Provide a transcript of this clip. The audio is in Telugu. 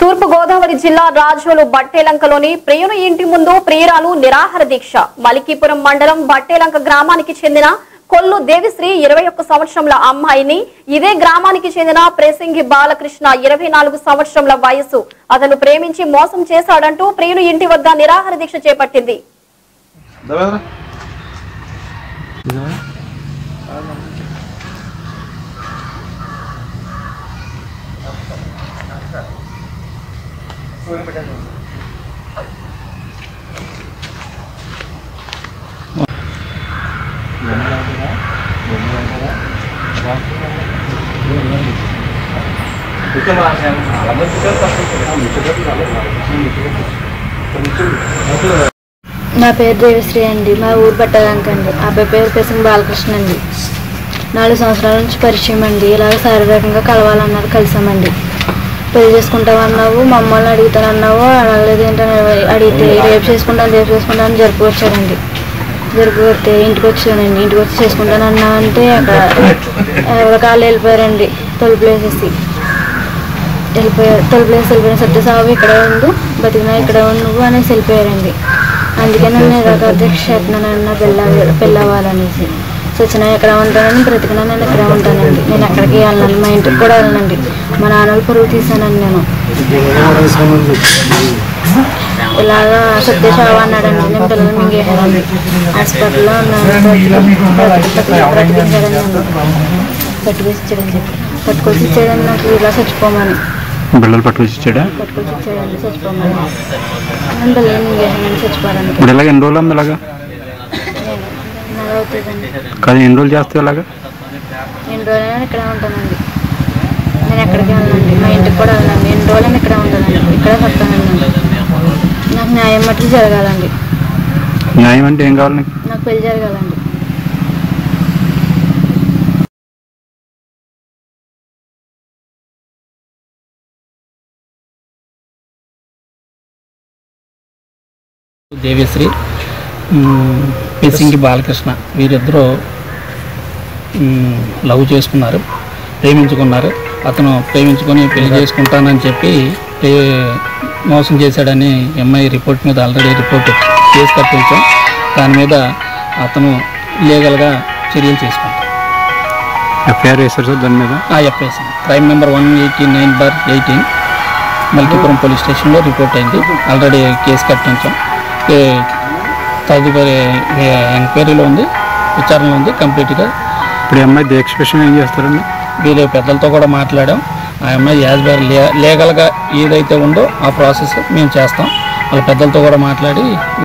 తూర్పు గోదావరి జిల్లా రాజోలు బట్టేలంకలోని ప్రియుని ఇంటి ముందు ప్రియురాలు నిరాహార దీక్ష మలికీపురం మండలం బట్టేలంక గ్రామానికి చెందిన కొల్లు దేవిశ్రీ ఇరవై ఒక్క సంవత్సరంల అమ్మాయిని ఇదే గ్రామానికి చెందిన ప్రేసింగి బాలకృష్ణ ఇరవై నాలుగు సంవత్సరంల వయసు అతను ప్రేమించి మోసం చేశాడంటూ ప్రియుని ఇంటి వద్ద నిరాహార దీక్ష చేపట్టింది Давай, నా పేరు దేవిశ్రీ అండి మా ఊరు పట్టడానికి అండి అబ్బాయి పేరు పెసం బాలకృష్ణ అండి నాలుగు సంవత్సరాల నుంచి పరిచయం అండి ఇలాగ శారీరకంగా కలవాలన్నది కలిసామండి పెళ్లి చేసుకుంటామన్నావు మమ్మల్ని అడుగుతానన్నావు అడగలేదు ఏంటని అడిగితే రేపు చేసుకుంటాను రేపు చేసుకుంటాను జరుపు వచ్చాడండి జరుపు వస్తే ఇంటికి వచ్చానండి ఇంటికి వచ్చి చేసుకుంటానన్నా అంటే అక్కడ ఎవరి కాళ్ళు వెళ్ళిపోయారండి తలుపులు వేసేసి వెళ్ళిపోయారు తలుపులు వేసి వెళ్ళిపోయిన సత్యసాగు ఇక్కడే ఉండు బతికినా ఇక్కడే ఉండు నువ్వు అనేసి వెళ్ళిపోయారండి అందుకే నన్ను నిరాక దీక్ష చేస్తున్నానన్న పెళ్ళ పెళ్ళవ్వాలనేసి సచిన ఎక్కడ ఉంటానని బ్రతికినా నేను ఇక్కడే ఉంటానండి నేను ఎక్కడికి వెళ్ళను మా ఇంటికి కూడా వెళ్ళనండి మా నాన్నలు పరువు తీసానండి నేను ఇలాగా సత్యసావ అన్నాడండి నేను పిల్లలు మింగేసానండి హాస్పిటల్లో ఉన్నాను బ్రతికించాడని నన్ను పట్టుకొచ్చి ఇచ్చాడని చెప్పి పట్టుకొచ్చి ఇచ్చాడని నాకు ఇలా చచ్చిపోమని బిళ్ళలు పట్టుకొచ్చి ఇచ్చాడా పట్టుకొచ్చి ఇచ్చాడండి చచ్చిపోమని నేను పిల్లలు మింగేసానని చచ్చిపోవడానికి ఇప్పుడు ఇలాగ ఎన్ని రోజులు అమ్మ ఇలాగా నెల అవుతుందండి కానీ ఎన్ని రోజులు చేస్తావు ఇలాగా ఎన్ని రోజులైనా ఇక్కడే ఉంటానండి నేను ఎక్కడికి వెళ్ళనండి మా ఇంటికి కూడా వెళ్ళండి ఎన్ని రోజులైనా ఇక్కడే ఉంటానండి ఇక్కడే వస్తానండి నాకు న్యాయం మట్టుకు జరగాలండి న్యాయం అంటే ఏం కావాలి నీకు నాకు పెళ్లి జరగాలండి దేవిశ్రీ మ్, పిసింగి బాలకృష్ణ వీరిద్దరూ మ్, లవ్ చేసుకున్నారు ప్రేమించుకున్నారు అతను ప్రేమించుకొని పెళ్లి చేసుకుంటానని చెప్పి ప్రే- మోసం చేశాడని ఎంఐ రిపోర్ట్ మీద ఆల్రెడీ రిపోర్ట్ కేసు కట్టించాం దాని మీద అతను లీగల్గా చర్యలు చేసుకుంటాం ఎఫ్ఐఆర్ వేశారు సార్ దాని మీద ఆ FIC crime number one eighty nine bar eighteen Malkipuram police స్టేషన్లో రిపోర్ట్ అయింది ఆల్రెడీ కేసు కట్టించాం ఏ- తదుపరి ఏ- ఎంక్వైరీలో ఉంది విచారణలో ఉంది కంప్లీట్గా ఇప్పుడు ఈ అమ్మాయి దీక్ష విషయం ఏం చేస్తారండి వీళ్ళు పెద్దలతో కూడా మాట్లాడాం ఆ అమ్మాయి యాజ్ బర్ లీగల్గా ఏదైతే ఉందో ఆ ప్రాసెస్ మేము చేస్తాం వాళ్ళ పెద్దలతో కూడా మాట్లాడి